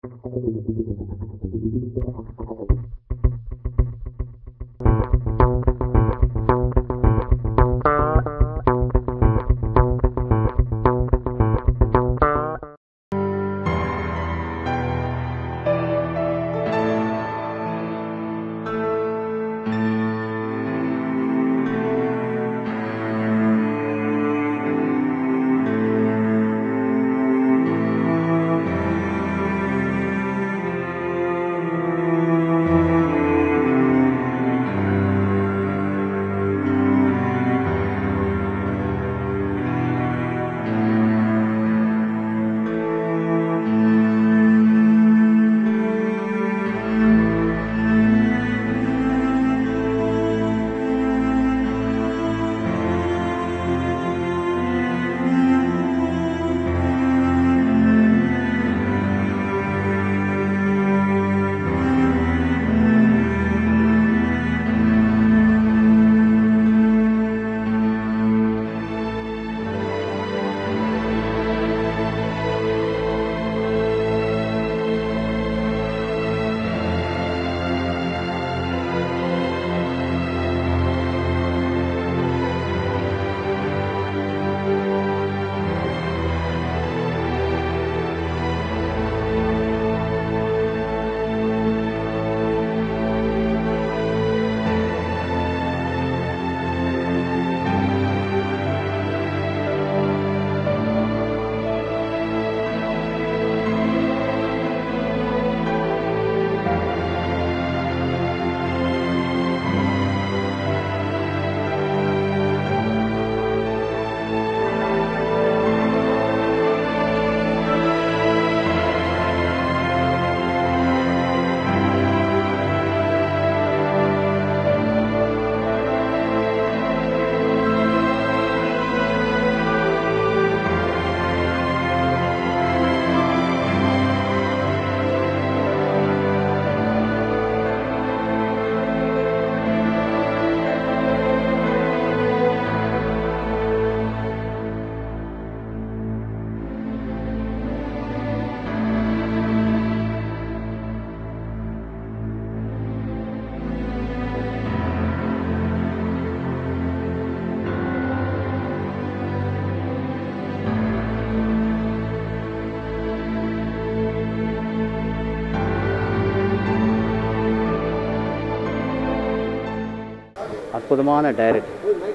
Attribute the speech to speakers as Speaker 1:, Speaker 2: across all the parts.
Speaker 1: அற்புதமான டைரக்ட்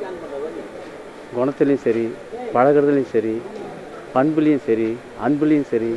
Speaker 1: குணத்துலேயும் சரி பழகுறதுலையும் சரி பண்புலேயும் சரி அன்புலேயும் சரி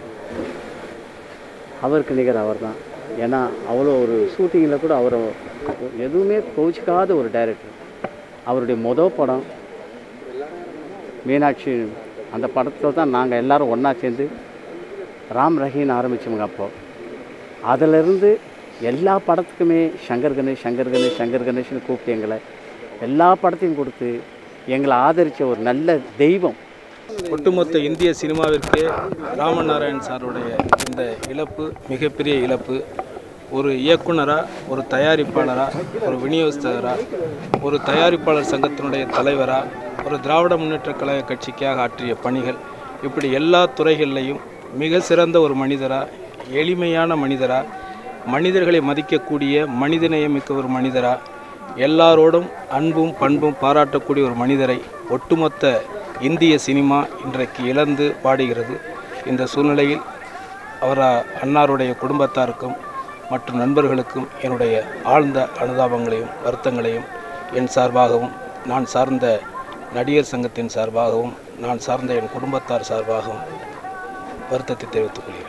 Speaker 1: அவருக்கு நிகர் அவர் தான் ஏன்னா அவ்வளோ ஒரு ஷூட்டிங்கில் கூட அவரை எதுவுமே கோச்சிக்காத ஒரு டைரக்டர் அவருடைய மொதல் படம் மீனாட்சி அந்த படத்தில் தான் நாங்கள் எல்லாரும் ஒன்றா சேர்ந்து ராம் ரஹீன் ஆரம்பித்தோங்க அப்போ அதிலிருந்து எல்லா படத்துக்குமே சங்கர் கணேஷ் சங்கர் கணேஷ் சங்கர் கணேஷ்னு கூப்பிட்டு எங்களை எல்லா படத்தையும் கொடுத்து எங்களை ஆதரித்த ஒரு நல்ல தெய்வம்
Speaker 2: ஒட்டுமொத்த இந்திய சினிமாவிற்கு ராமன் நாராயண் சாருடைய இந்த இழப்பு மிகப்பெரிய இழப்பு ஒரு இயக்குனராக ஒரு தயாரிப்பாளராக ஒரு விநியோகஸ்தராக ஒரு தயாரிப்பாளர் சங்கத்தினுடைய தலைவராக ஒரு திராவிட முன்னேற்றக் கழக கட்சிக்காக ஆற்றிய பணிகள் இப்படி எல்லா துறைகள்லையும் மிக சிறந்த ஒரு மனிதராக எளிமையான மனிதராக மனிதர்களை மதிக்கக்கூடிய மனிதநேயமிக்க ஒரு மனிதராக எல்லாரோடும் அன்பும் பண்பும் பாராட்டக்கூடிய ஒரு மனிதரை ஒட்டுமொத்த இந்திய சினிமா இன்றைக்கு இழந்து பாடுகிறது இந்த சூழ்நிலையில் அவர் அன்னாருடைய குடும்பத்தாருக்கும் மற்றும் நண்பர்களுக்கும் என்னுடைய ஆழ்ந்த அனுதாபங்களையும் வருத்தங்களையும் என் சார்பாகவும் நான் சார்ந்த நடிகர் சங்கத்தின் சார்பாகவும் நான் சார்ந்த என் குடும்பத்தார் சார்பாகவும் வருத்தத்தை தெரிவித்துக் கொள்கிறேன்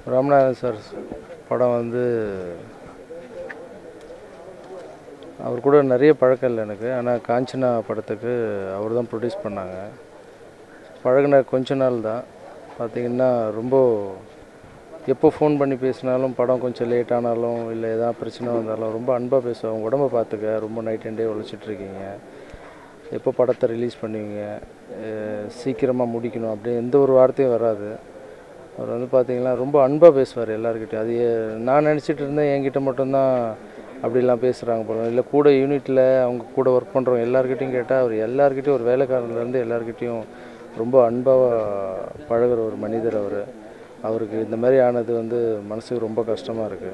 Speaker 3: ராமநாதன் சார் படம் வந்து அவர் கூட நிறைய பழக்கம் இல்லை எனக்கு ஆனால் காஞ்சனா படத்துக்கு அவர் தான் ப்ரொடியூஸ் பண்ணாங்க பழகின கொஞ்ச நாள் தான் பார்த்திங்கன்னா ரொம்ப எப்போ ஃபோன் பண்ணி பேசினாலும் படம் கொஞ்சம் லேட் ஆனாலும் இல்லை எதாவது பிரச்சனை வந்தாலும் ரொம்ப அன்பாக பேசுவாங்க உடம்ப பார்த்துக்க ரொம்ப நைட் அண்ட் டே உழைச்சிட்ருக்கீங்க எப்போ படத்தை ரிலீஸ் பண்ணுவீங்க சீக்கிரமாக முடிக்கணும் அப்படி எந்த ஒரு வார்த்தையும் வராது அவர் வந்து பார்த்தீங்கன்னா ரொம்ப அன்பாக பேசுவார் எல்லாருக்கிட்டையும் அது ஏ- நான் நினச்சிட்டு இருந்தேன் என்கிட்ட மட்டும்தான் அப்படிலாம் பேசுகிறாங்க போல இல்லை கூட யூனிட்டில் அவங்க கூட ஒர்க் பண்ணுறவங்க எல்லாருக்கிட்டையும் கேட்டால் அவர் எல்லாருக்கிட்டையும் ஒரு வேலைக்காரர்லேருந்து எல்லாருக்கிட்டையும் ரொம்ப அன்பாக பழகுற ஒரு மனிதர் அவர் அவருக்கு இந்த மாதிரி ஆனது வந்து மனசுக்கு ரொம்ப கஷ்டமாக இருக்குது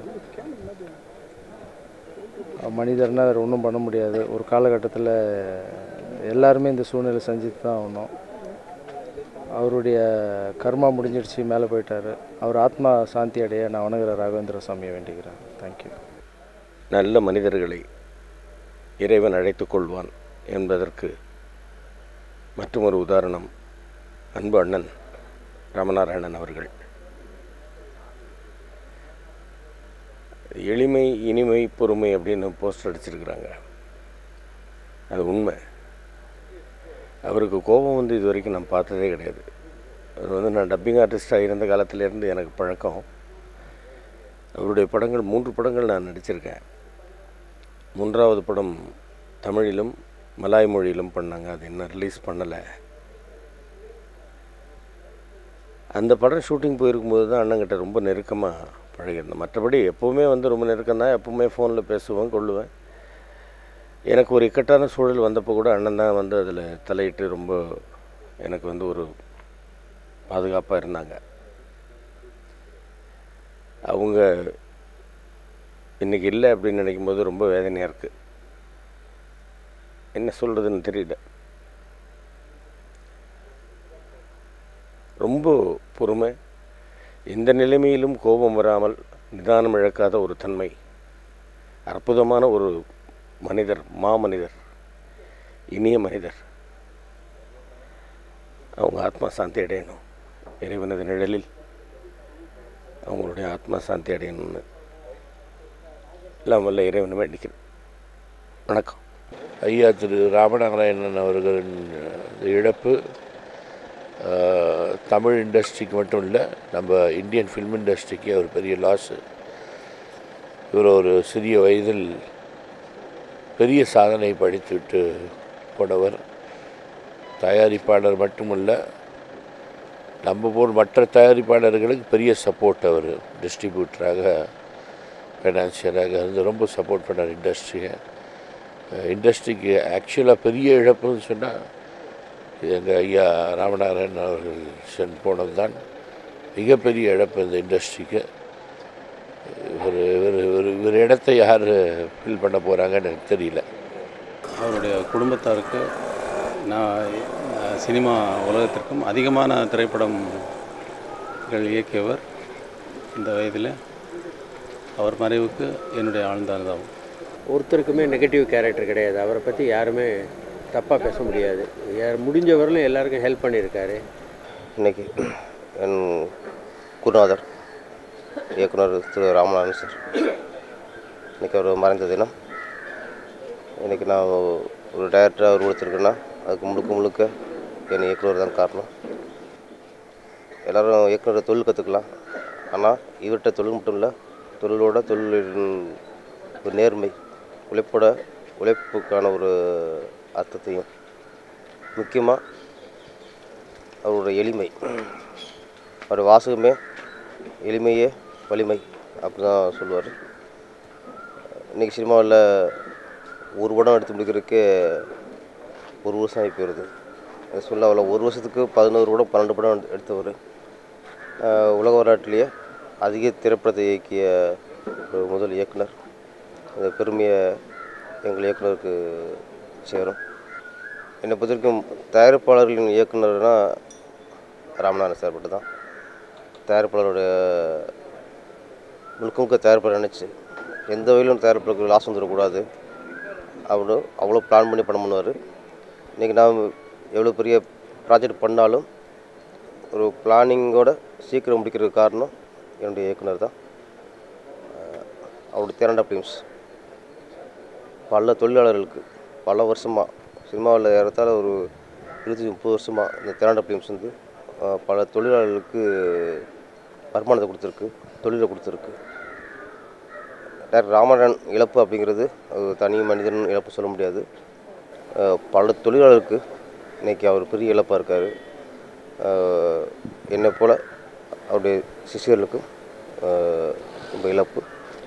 Speaker 3: மனிதர்னால் வேறு ஒன்றும் பண்ண முடியாது ஒரு காலகட்டத்தில் எல்லாருமே இந்த சூழ்நிலை செஞ்சுட்டு தான் ஆகணும் அவருடைய கர்மா முடிஞ்சிடுச்சு மேலே போயிட்டார் அவர் ஆத்மா சாந்தி அடைய நான் வணங்குற ராகவேந்திர சாமியை வேண்டிக்கிறேன் தேங்க்யூ
Speaker 4: நல்ல மனிதர்களை இறைவன் அழைத்துக் கொள்வான் என்பதற்கு மற்றொரு உதாரணம் அன்பு அண்ணன் ராமநாராயணன் அவர்கள் எளிமை இனிமை பொறுமை அப்படின்னு போஸ்டர் அடிச்சிருக்கிறாங்க அது உண்மை அவருக்கு கோபம் வந்து இது வரைக்கும் நான் பார்த்ததே கிடையாது அவர் வந்து நான் டப்பிங் ஆர்டிஸ்டாக இருந்த காலத்திலேருந்து எனக்கு பழக்கம் அவருடைய படங்கள் மூன்று படங்கள் நான் நடிச்சிருக்கேன் மூன்றாவது படம் தமிழிலும் மலாய் மொழியிலும் பண்ணாங்க அது இன்னும் ரிலீஸ் பண்ணலை அந்த படம் ஷூட்டிங் போயிருக்கும்போது தான் அண்ணங்கிட்ட ரொம்ப நெருக்கமாக பழகிருந்தேன் மற்றபடி எப்போவுமே வந்து ரொம்ப நெருக்கம் தான் எப்போவுமே ஃபோனில் பேசுவேன் கொள்ளுவேன் எனக்கு ஒரு இக்கட்டான சூழல் வந்தப்போ கூட அண்ணன் தான் வந்து அதில் தலையிட்டு ரொம்ப எனக்கு வந்து ஒரு பாதுகாப்பாக இருந்தாங்க அவங்க இன்றைக்கி இல்லை அப்படின்னு நினைக்கும் போது ரொம்ப வேதனையாக இருக்குது என்ன சொல்கிறதுன்னு தெரியல ரொம்ப பொறுமை எந்த நிலைமையிலும் கோபம் வராமல் நிதானம் இழக்காத ஒரு தன்மை அற்புதமான ஒரு மனிதர் மாமனிதர் இனிய மனிதர் அவங்க ஆத்மா சாந்தி அடையணும் இறைவனது நிழலில் அவங்களுடைய ஆத்மா சாந்தி அடையணும்னு எல்லாம் வல்ல இறைவனை வேண்டிக்கிறேன் வணக்கம்
Speaker 5: ஐயா திரு ராமநாராயணன் அவர்களின் இந்த இழப்பு ஆஹ், தமிழ் இண்டஸ்ட்ரிக்கு மட்டும் இல்லை நம்ம இந்தியன் ஃபில்ம் இண்டஸ்ட்ரிக்கு ஒரு பெரிய லாஸு இவர் ஒரு சிறிய வயதில் பெரிய சாதனை படித்துவிட்டு போனவர் தயாரிப்பாளர் மட்டுமல்ல நம்ம போல் மற்ற தயாரிப்பாளர்களுக்கு பெரிய சப்போர்ட் அவர் டிஸ்ட்ரிபியூட்டராக ஃபைனான்சியராக இருந்து ரொம்ப சப்போர்ட் பண்ணார் இண்டஸ்ட்ரியை இண்டஸ்ட்ரிக்கு ஆக்சுவலாக பெரிய இழப்புன்னு சொன்னால் எங்கள் ஐயா ராமநாராயணன் அவர்கள் சென்று போனது தான் மிகப்பெரிய இழப்பு இந்த இண்டஸ்ட்ரிக்கு இவர் இவர் இவர் இவர் இடத்தை யார் ஃபில் பண்ண போகிறாங்கன்னு எனக்கு தெரியல
Speaker 6: அவருடைய குடும்பத்தாருக்கு நான் அஹ், சினிமா உலகத்திற்கும் அதிகமான திரைப்படங்கள் இயக்கியவர் இந்த வயதில் அவர் மறைவுக்கு என்னுடைய ஆழ்ந்த அனுதாபம்
Speaker 7: ஒருத்தருக்குமே நெகட்டிவ் கேரக்டர் கிடையாது அவரை பற்றி யாருமே தப்பாக பேச முடியாது யார் முடிஞ்ச வரலும் எல்லாருக்கும் ஹெல்ப் பண்ணியிருக்காரு
Speaker 8: இன்னைக்கு என் குருநாதர் இயக்குனர் திரு ராமநாதன் சார் இன்னைக்கு அவர் மறைந்த தினம் இன்னைக்கு நான் ஒரு டைரக்டராக உருவெடுத்திருக்கேன்னா அதுக்கு முழுக்க முழுக்க என் இயக்குனர் தான் காரணம் எல்லோரும் இயக்குனர் தொழில் கற்றுக்கலாம் ஆனால் இவர்கிட்ட தொழில் மட்டும் இல்லை தொழிலோட தொழிலின் ஒரு நேர்மை உழைப்போட உழைப்புக்கான ஒரு அர்த்தத்தையும் முக்கியமாக அவரோட எளிமை அவர் வாசகமே எளிமையே வலிமை அப்படி தான் சொல்லுவார் இன்றைக்கி சினிமாவில் ஒரு படம் எடுத்து முடிக்கிறதுக்கே ஒரு வருஷம் ஆகி போயிடுது அது சொல்ல அவ்வளோ ஒரு வருஷத்துக்கு பதினோரு படம் பன்னெண்டு படம் எடுத்து- எடுத்தவர் ஆஹ் உலக வரலாற்றிலேயே அதிக திரைப்படத்தை இயக்கிய ஒரு முதல் இயக்குனர் இந்த பெருமையை எங்கள் இயக்குனருக்கு சேரும் என்னை பொறுத்த வரைக்கும் தயாரிப்பாளர்களின் இயக்குனர்னா ராமநாதன் சார் மட்டும் தான் தயாரிப்பாளருடைய முழுக்க முழுக்க தயாரிப்பாளர் நினச்சி எந்த வகையிலும் தயாரிப்பாளருக்கு லாஸ் வந்துடக்கூடாது அவரு அவ்வளோ பிளான் பண்ணி படம் பண்ணுவார் இன்றைக்கி நான் எவ்வளோ பெரிய ப்ராஜெக்ட் பண்ணாலும் ஒரு பிளானிங்கோட சீக்கிரம் முடிக்கிறதுக்கு காரணம் என்னுடைய இயக்குனர் தான் அஹ் அவருடைய திரண்ட ஃபிலிம்ஸ் பல தொழிலாளர்களுக்கு பல வருஷமாக சினிமாவில் ஏறத்தாழ ஒரு இருபத்தி முப்பது வருஷமாக இந்த திரண்ட ஃபிலிம்ஸ் வந்து அஹ், பல தொழிலாளர்களுக்கு வருமானத்தை கொடுத்துருக்கு தொழிலை கொடுத்துருக்கு டாக்டர் ராமநாதன் இழப்பு அப்படிங்கிறது அது தனி மனிதன் இழப்பு சொல்ல முடியாது அஹ், பல தொழிலாளருக்கு இன்றைக்கி அவர் பெரிய இழப்பாக இருக்கார் என்னை போல் அவருடைய சிஷியர்களுக்கும் அஹ், ரொம்ப இழப்பு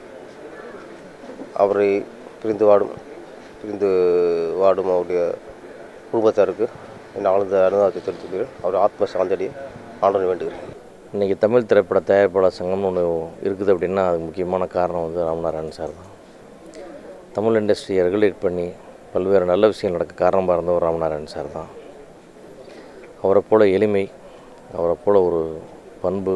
Speaker 8: அவரை பிரிந்து வாடும் பிரிந்து வாடும் அவருடைய குடும்பத்தாருக்கு என் ஆழ்ந்த அனுதாபத்தை தெரிவித்துக்கிறேன் அவர் ஆத்ம சாந்தடியை ஆண்டவன் வேண்டுகிறேன்
Speaker 9: இன்றைக்கி தமிழ் திரைப்பட தயாரிப்பாளர் சங்கம்னு ஒன்று இருக்குது அப்படின்னா அதுக்கு முக்கியமான காரணம் வந்து ராமநாராயணன் சார் தான் தமிழ் இண்டஸ்ட்ரியை ரெகுலேட் பண்ணி பல்வேறு நல்ல விஷயங்கள் நடக்க காரணமாக இருந்தவர் ராமநாராயணன் சார் தான் அவரை போல எளிமை அவரை போல ஒரு பண்பு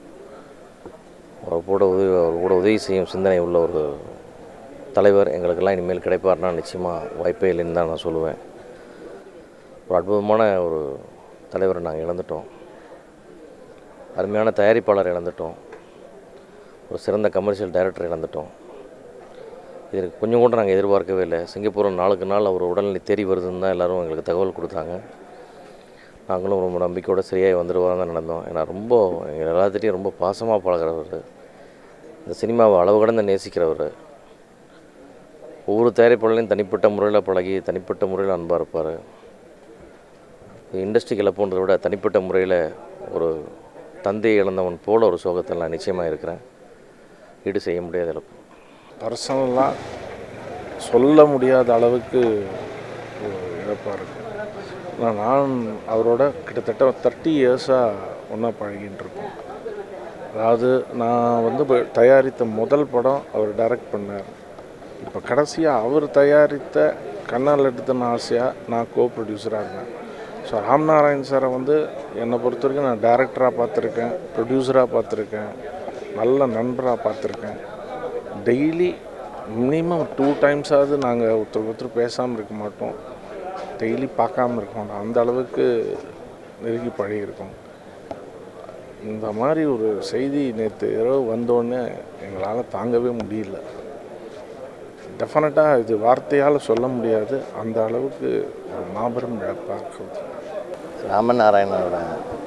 Speaker 9: அவரை கூட உதவி அவர் கூட உதவி செய்யும் சிந்தனை உள்ள ஒரு தலைவர் எங்களுக்கெல்லாம் இனிமேல் கிடைப்பார்னா நிச்சயமாக வாய்ப்பே இல்லைன்னு தான் நான் சொல்லுவேன் ஒரு அற்புதமான ஒரு தலைவரை நாங்கள் இழந்துட்டோம் அருமையான தயாரிப்பாளர் இழந்துட்டோம் ஒரு சிறந்த கமர்ஷியல் டைரக்டர் இழந்துட்டோம் இதற்கு கொஞ்சம் கூட நாங்கள் எதிர்பார்க்கவே இல்லை சிங்கப்பூர் நாளுக்கு நாள் அவர் உடல்நிலை தேறி வருதுன்னு தான் எல்லோரும் எங்களுக்கு தகவல் கொடுத்தாங்க நாங்களும் ரொம்ப நம்பிக்கையோட சரியாகி வந்துடுவாங்க தான் நடந்தோம் ஏன்னா ரொம்ப எங்கள் எல்லாத்திட்டையும் ரொம்ப பாசமாக பழகிறவர் இந்த சினிமாவை அளவு கடந்து நேசிக்கிறவர் ஒவ்வொரு தயாரிப்பாளரையும் தனிப்பட்ட முறையில் பழகி தனிப்பட்ட முறையில் அன்பாக இருப்பார் இண்டஸ்ட்ரிக்கு இழப்புன்றதை விட தனிப்பட்ட முறையில் ஒரு தந்தையை இழந்தவன் போல ஒரு சோகத்தில் நான் நிச்சயமாக இருக்கிறேன் ஈடு செய்ய முடியாத இழப்பு
Speaker 3: பர்சனலாக சொல்ல முடியாத அளவுக்கு ஒரு இழப்பாக இருக்கு நான் நான் அவரோட கிட்டத்தட்ட தேர்ட்டி இயர்ஸாக ஒன்றா பழகின்னு இருக்கோம் அதாவது நான் வந்து இப்ப தயாரித்த முதல் படம் அவர் டைரக்ட் பண்ணார் இப்போ கடைசியாக அவர் தயாரித்த கண்ணால் எடுத்தன ஆசையாக நான் கோ ப்ரொடியூசராக இருந்தேன் ஸோ ராம்நாராயண் சாரை வந்து என்னை பொறுத்த வரைக்கும் நான் டேரக்டராக பார்த்துருக்கேன் ப்ரொடியூசராக பார்த்துருக்கேன் நல்ல நண்பராக பார்த்துருக்கேன் டெய்லி மினிமம் டூ டைம்ஸாவது நாங்கள் ஒருத்தர் ஒருத்தர் பேசாமல் இருக்க மாட்டோம் டெய்லி பார்க்காம இருக்க மாட்டோம் அந்த அளவுக்கு நெருங்கி பழகியிருக்கோம் இந்த மாதிரி ஒரு செய்தி நேற்று இரவு வந்தோடனே எங்களால் தாங்கவே முடியல டெஃபினட்டாக இது வார்த்தையால் சொல்ல முடியாது அந்த அளவுக்கு ஒரு மாபெரும் இழப்பாக இருக்குது
Speaker 9: ராமநாராயணனோட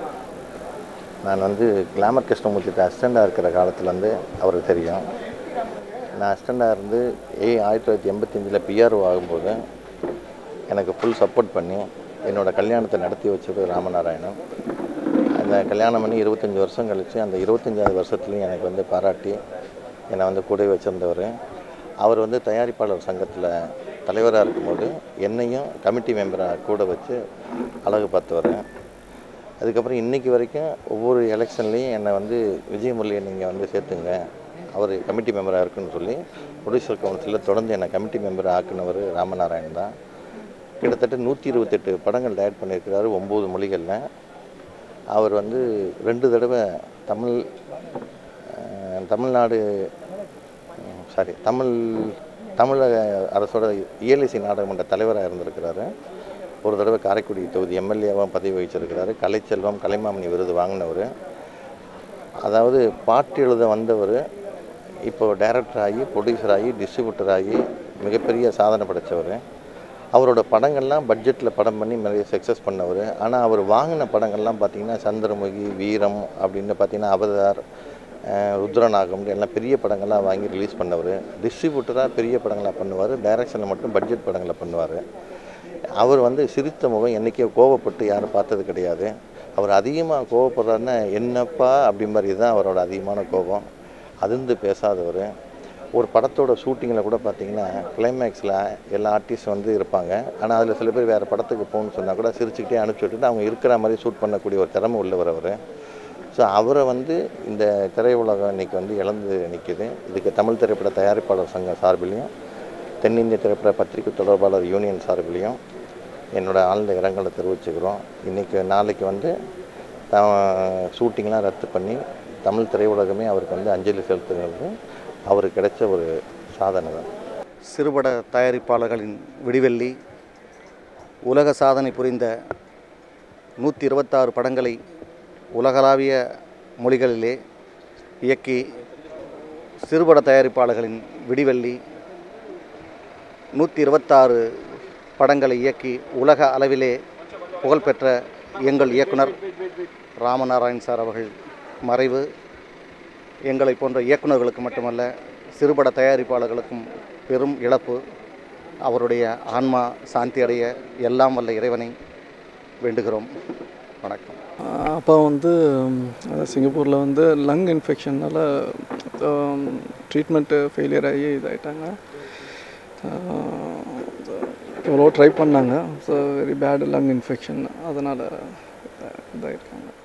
Speaker 9: நான் வந்து கிளாமர் கிருஷ்ணமூர்த்திட்ட அசிஸ்டண்டாக இருக்கிற காலத்துலேருந்து அவருக்கு தெரியும் நான் அசிஸ்டண்டாக இருந்து ஏ ஆயிரத்தி தொள்ளாயிரத்தி எண்பத்தஞ்சில் பிஆர்ஓ ஆகும்போது எனக்கு ஃபுல் சப்போர்ட் பண்ணி என்னோடய கல்யாணத்தை நடத்தி வச்சது ராமநாராயணன் அந்த கல்யாணம் பண்ணி இருபத்தஞ்சி வருஷம் கழித்து அந்த இருபத்தஞ்சாவது வருஷத்துலையும் எனக்கு வந்து பாராட்டி என்னை வந்து கூடவே வச்சுருந்தவர் அவர் வந்து தயாரிப்பாளர் சங்கத்தில் தலைவராக இருக்கும்போது என்னையும் கமிட்டி மெம்பராக கூட வச்சு அழகு பார்த்தவர் அதுக்கப்புறம் இன்றைக்கி வரைக்கும் ஒவ்வொரு எலெக்ஷன்லேயும் என்னை வந்து விஜயமுரளியை நீங்கள் வந்து சேர்த்துங்க அவர் கமிட்டி மெம்பராக இருக்குன்னு சொல்லி ப்ரொடியூசர் கவுன்சிலில் தொடர்ந்து என்னை கமிட்டி மெம்பராக ஆக்குனவர் ராமநாராயணன் தான் கிட்டத்தட்ட நூற்றி இருபத்தெட்டு படங்கள் டயட் பண்ணியிருக்கிறாரு ஒம்பது மொழிகளில் அவர் வந்து ரெண்டு தடவை தமிழ் அஹ், தமிழ்நாடு சாரி தமிழ் தமிழக அரசோட இயலிசை நாடகமன்ற தலைவராக இருந்திருக்கிறாரு ஒரு தடவை காரைக்குடி தொகுதி எம்எல்ஏவாக பதவி வகிச்சிருக்கிறாரு கலைச்செல்வம் கலைமாமணி விருது வாங்கினவர் அதாவது பாட்டு எழுத வந்தவர் இப்போ டைரக்டர் ஆகி ப்ரொடியூசர் ஆகி டிஸ்ட்ரிபியூட்டர் ஆகி மிகப்பெரிய சாதனை படைத்தவர் அவரோட படங்கள்லாம் பட்ஜெட்டில் படம் பண்ணி நிறைய சக்ஸஸ் பண்ணவர் ஆனால் அவர் வாங்கின படங்கள்லாம் பார்த்தீங்கன்னா சந்திரமுகி வீரம் அப்படின்னு பார்த்தீங்கன்னா அவதார் அஹ், ருத்ரநாகம்னு எல்லாம் பெரிய படங்கள்லாம் வாங்கி ரிலீஸ் பண்ணவர் டிஸ்ட்ரிபியூட்டராக பெரிய படங்களாக பண்ணுவார் டைரக்ஷனில் மட்டும் பட்ஜெட் படங்களை பண்ணுவார் அவர் வந்து சிரித்த முகம் என்றைக்கே கோவப்பட்டு யாரும் பார்த்தது கிடையாது அவர் அதிகமாக கோவப்படுறாருன்னா என்னப்பா அப்படி மாதிரி தான் அவரோட அதிகமான கோபம் அதிர்ந்து பேசாதவர் ஒரு படத்தோட ஷூட்டிங்கில் கூட பார்த்தீங்கன்னா கிளைமேக்ஸில் எல்லா ஆர்டிஸ்ட் வந்து இருப்பாங்க ஆனால் அதில் சில பேர் வேறு படத்துக்கு போகணும்னு சொன்னால் கூட சிரிச்சுக்கிட்டே அனுப்பிச்சி விட்டுட்டு அவங்க இருக்கிற மாதிரி ஷூட் பண்ணக்கூடிய ஒரு திறமை உள்ளவர் அவர் ஸோ அவரை வந்து இந்த திரையுலகம் இன்னைக்கு வந்து இழந்து நிற்கிது இதுக்கு தமிழ் திரைப்பட தயாரிப்பாளர் சங்கம் சார்பிலையும் தென்னிந்திய திரைப்பட பத்திரிகை தொடர்பாளர் யூனியன் சார்பிலையும் என்னோட ஆழ்ந்த இரங்கலை தெரிவிச்சுக்கிறோம் இன்றைக்கி நாளைக்கு வந்து த ஷூட்டிங்லாம் ரத்து பண்ணி தமிழ் திரையுலகமே அவருக்கு வந்து அஞ்சலி செலுத்துகிறது அவருக்கு கிடைச்ச ஒரு சாதனை தான்
Speaker 10: சிறுபட தயாரிப்பாளர்களின் விடிவெள்ளி உலக சாதனை புரிந்த நூற்றி இருபத்தாறு படங்களை உலகளாவிய மொழிகளிலே இயக்கி சிறுபட தயாரிப்பாளர்களின் விடிவெள்ளி நூற்றி இருபத்தாறு படங்களை இயக்கி உலக அளவிலே புகழ்பெற்ற எங்கள் இயக்குனர் ராமநாராயண் சார் அவர்கள் மறைவு எங்களை போன்ற இயக்குனர்களுக்கு மட்டுமல்ல சிறுபட தயாரிப்பாளர்களுக்கும் பெரும் இழப்பு அவருடைய ஆன்மா சாந்தி அடைய எல்லாம் வல்ல இறைவனை வேண்டுகிறோம் வணக்கம்
Speaker 11: அப்பா வந்து சிங்கப்பூரில் வந்து லங் இன்ஃபெக்ஷனால் ட்ரீட்மெண்ட்டு ஃபெயிலியர் ஆகி இதாயிட்டாங்க எவ்வளோ ட்ரை பண்ணாங்க so very bad lung infection அதனால் இதாகிருக்காங்க